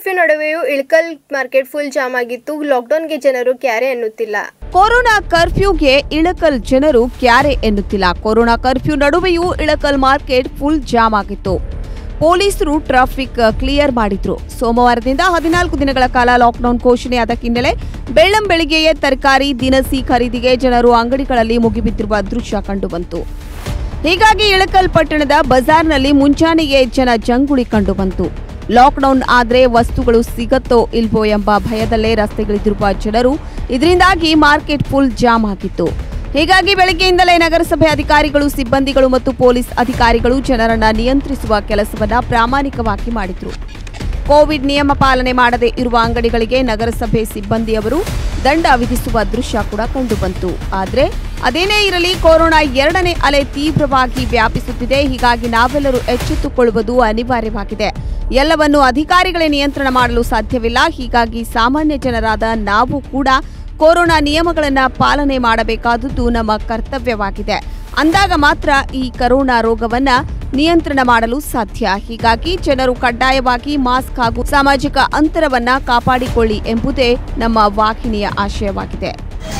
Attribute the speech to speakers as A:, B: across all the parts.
A: curfew ನಡುವೆಯೂ Ilkal market full jam ಆಗಿತ್ತು ಲಾಕ್ಡೌನ್ಗೆ ಜನರು ಕ್ಯಾರೆ ಅನ್ನುತ್ತಿಲ್ಲ
B: ಕೊರೋನಾ ಕರ್ಫ್ಯೂಗೆ ಇಳಕಲ್ ಜನರು ಕ್ಯಾರೆ ಎನ್ನುತ್ತಿಲ್ಲ ಕೊರೋನಾ ಕರ್ಫ್ಯೂ ನಡುವೆಯೂ ಇಳಕಲ್ ಮಾರ್ಕೆಟ್ ಫುಲ್ ಜಾಮ್ ಆಗಿತ್ತು ಪೊಲೀಸರು ಟ್ರಾಫಿಕ್ ಕ್ಲಿಯರ್ ಮಾಡಿದ್ರು ಸೋಮವಾರದಿಂದ ಹದಿನಾಲ್ಕು ದಿನಗಳ ಕಾಲ ಲಾಕ್ಡೌನ್ ಘೋಷಣೆಯಾದ ಹಿನ್ನೆಲೆ ಬೆಳ್ಳಂ ಬೆಳಿಗ್ಗೆಯೇ ತರಕಾರಿ ದಿನಸಿ ಖರೀದಿಗೆ ಜನರು ಅಂಗಡಿಗಳಲ್ಲಿ ಮುಗಿಬಿದ್ದಿರುವ ದೃಶ್ಯ ಕಂಡುಬಂತು ಹೀಗಾಗಿ ಇಳಕಲ್ ಪಟ್ಟಣದ ಬಜಾರ್ನಲ್ಲಿ ಮುಂಜಾನೆಯೇ ಜನ ಜಂಗುಳಿ ಕಂಡುಬಂತು ಲಾಕ್ಡೌನ್ ಆದ್ರೆ ವಸ್ತುಗಳು ಸಿಗತ್ತೋ ಇಲ್ವೋ ಎಂಬ ಭಯದಲ್ಲೇ ರಸ್ತೆಗಿಳಿದಿರುವ ಜನರು ಇದರಿಂದಾಗಿ ಮಾರ್ಕೆಟ್ ಫುಲ್ ಜಾಮ್ ಆಗಿತ್ತು ಹೀಗಾಗಿ ಬೆಳಗ್ಗೆಯಿಂದಲೇ ನಗರಸಭೆ ಅಧಿಕಾರಿಗಳು ಸಿಬ್ಬಂದಿಗಳು ಮತ್ತು ಪೊಲೀಸ್ ಅಧಿಕಾರಿಗಳು ಜನರನ್ನ ನಿಯಂತ್ರಿಸುವ ಕೆಲಸವನ್ನ ಪ್ರಾಮಾಣಿಕವಾಗಿ ಮಾಡಿದ್ರು ಕೋವಿಡ್ ನಿಯಮ ಪಾಲನೆ ಮಾಡದೇ ಇರುವ ಅಂಗಡಿಗಳಿಗೆ ನಗರಸಭೆ ಸಿಬ್ಬಂದಿಯವರು ದಂಡ ವಿಧಿಸುವ ದೃಶ್ಯ ಕೂಡ ಕಂಡುಬಂತು ಆದರೆ ಅದೇನೇ ಇರಲಿ ಕೊರೋನಾ ಎರಡನೇ ಅಲೆ ತೀವ್ರವಾಗಿ ವ್ಯಾಪಿಸುತ್ತಿದೆ ಹೀಗಾಗಿ ನಾವೆಲ್ಲರೂ ಎಚ್ಚೆತ್ತುಕೊಳ್ಳುವುದು ಅನಿವಾರ್ಯವಾಗಿದೆ ಎಲ್ಲವನ್ನು ಅಧಿಕಾರಿಗಳೇ ನಿಯಂತ್ರಣ ಮಾಡಲು ಸಾಧ್ಯವಿಲ್ಲ ಹೀಗಾಗಿ ಸಾಮಾನ್ಯ ಜನರಾದ ನಾವು ಕೂಡ ಕೊರೋನಾ ನಿಯಮಗಳನ್ನು ಪಾಲನೆ ಮಾಡಬೇಕಾದದ್ದು ನಮ್ಮ ಕರ್ತವ್ಯವಾಗಿದೆ ಅಂದಾಗ ಮಾತ್ರ ಈ ಕರೋನಾ ರೋಗವನ್ನ ನಿಯಂತ್ರಣ ಮಾಡಲು ಸಾಧ್ಯ ಹೀಗಾಗಿ ಜನರು ಕಡ್ಡಾಯವಾಗಿ ಮಾಸ್ಕ್ ಹಾಗೂ ಸಾಮಾಜಿಕ ಅಂತರವನ್ನ ಕಾಪಾಡಿಕೊಳ್ಳಿ ಎಂಬುದೇ ನಮ್ಮ ವಾಹಿನಿಯ ಆಶಯವಾಗಿದೆ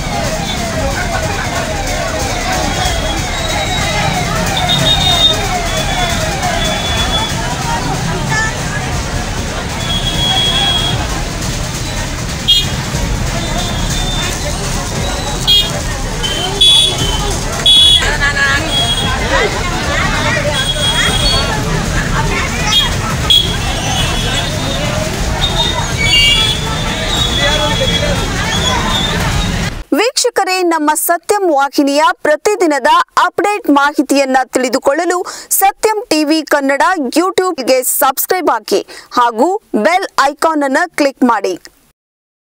B: ವೀಕ್ಷಕರೇ ನಮ್ಮ ಸತ್ಯಂ ವಾಹಿನಿಯ ಪ್ರತಿದಿನದ ಅಪ್ಡೇಟ್ ಮಾಹಿತಿಯನ್ನ ತಿಳಿದುಕೊಳ್ಳಲು ಸತ್ಯಂ ಟಿವಿ ಕನ್ನಡ ಯೂಟ್ಯೂಬ್ಗೆ ಸಬ್ಸ್ಕ್ರೈಬ್ ಹಾಕಿ ಹಾಗೂ ಬೆಲ್ ಐಕಾನ್ ಅನ್ನು ಕ್ಲಿಕ್ ಮಾಡಿ